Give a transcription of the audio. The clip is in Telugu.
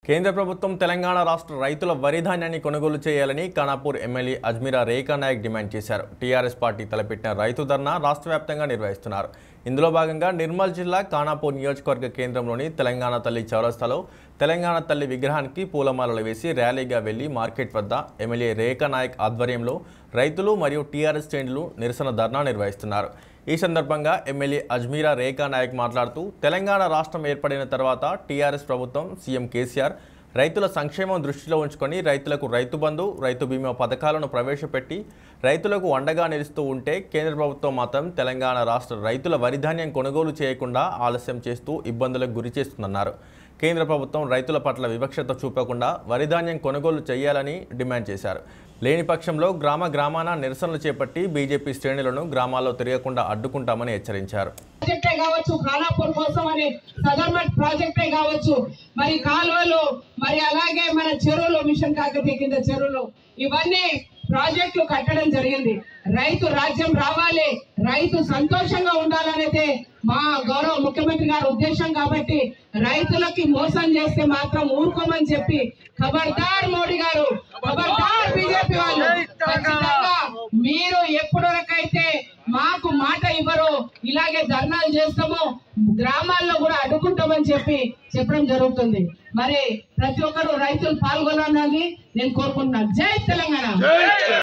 కేంద్ర ప్రభుత్వం తెలంగాణ రాష్ట్ర రైతుల వరి ధాన్యాన్ని కొనుగోలు చేయాలని ఖానాపూర్ ఎమ్మెల్యే అజ్మీరా రేఖా నాయక్ డిమాండ్ చేశారు టీఆర్ఎస్ పార్టీ తలపెట్టిన రైతు ధర్నా రాష్ట్ర వ్యాప్తంగా నిర్వహిస్తున్నారు ఇందులో భాగంగా నిర్మల్ జిల్లా ఖానాపూర్ నియోజకవర్గ కేంద్రంలోని తెలంగాణ తల్లి చౌరస్తాలో తెలంగాణ తల్లి విగ్రహానికి పూలమాలలు వేసి ర్యాలీగా వెళ్లి మార్కెట్ వద్ద ఎమ్మెల్యే రేఖా నాయక్ ఆధ్వర్యంలో రైతులు మరియు టీఆర్ఎస్ శ్రేణులు నిరసన ధర్నా నిర్వహిస్తున్నారు ఈ సందర్భంగా ఎమ్మెల్యే అజ్మీరా రేఖా నాయక్ మాట్లాడుతూ తెలంగాణ రాష్ట్రం ఏర్పడిన తర్వాత టీఆర్ఎస్ ప్రభుత్వం సీఎం కేసీఆర్ రైతుల సంక్షేమం దృష్టిలో ఉంచుకొని రైతులకు రైతు బంధు రైతు బీమా పథకాలను ప్రవేశపెట్టి రైతులకు అండగా నిలుస్తూ ఉంటే కేంద్ర ప్రభుత్వం మాత్రం తెలంగాణ రాష్ట్ర రైతుల వరిధాన్యం కొనుగోలు చేయకుండా ఆలస్యం చేస్తూ ఇబ్బందులకు గురి చేస్తుందన్నారు కేంద్ర ప్రభుత్వం రైతుల పట్ల వివక్షత చూపకుండా వరిధాన్యం కొనుగోలు చేయాలని డిమాండ్ చేశారు లేని పక్షంలో గ్రామ గ్రామాన నిరసనలు చేపట్టి బీజేపీ శ్రేణులను గ్రామాల్లో తిరగకుండా అడ్డుకుంటామని హెచ్చరించారు ప్రాజెక్టే కావచ్చు ఖానాపూర్ కోసం అని సదర్మట్ ప్రాజెక్టే కావచ్చు మరి కాలువలు మరి అలాగే మన చెరువులు మిషన్ కాకతీయ కింద చెరువులు ఇవన్నీ ప్రాజెక్టులు కట్టడం జరిగింది రైతు రాజ్యం రావాలి రైతు సంతోషంగా ఉండాలనేదే మా గౌరవ ముఖ్యమంత్రి గారి ఉద్దేశం కాబట్టి రైతులకి మోసం చేస్తే మాత్రం ఊరుకోమని చెప్పి ఖబర్దార్ మోడీ గారు ఖబర్దార్ బీజేపీ వాళ్ళు ఖచ్చితంగా మీరు ఎప్పటి వరకైతే మాకు మాట ఇవ్వరు ఇలాగే ధర్నాలు చేస్తాము గ్రామాల్లో కూడా అడ్డుకుంటామని చెప్పి చెప్పడం జరుగుతుంది మరి ప్రతి ఒక్కరు రైతులు పాల్గొనాలని నేను కోరుకుంటున్నాను జై తెలంగాణ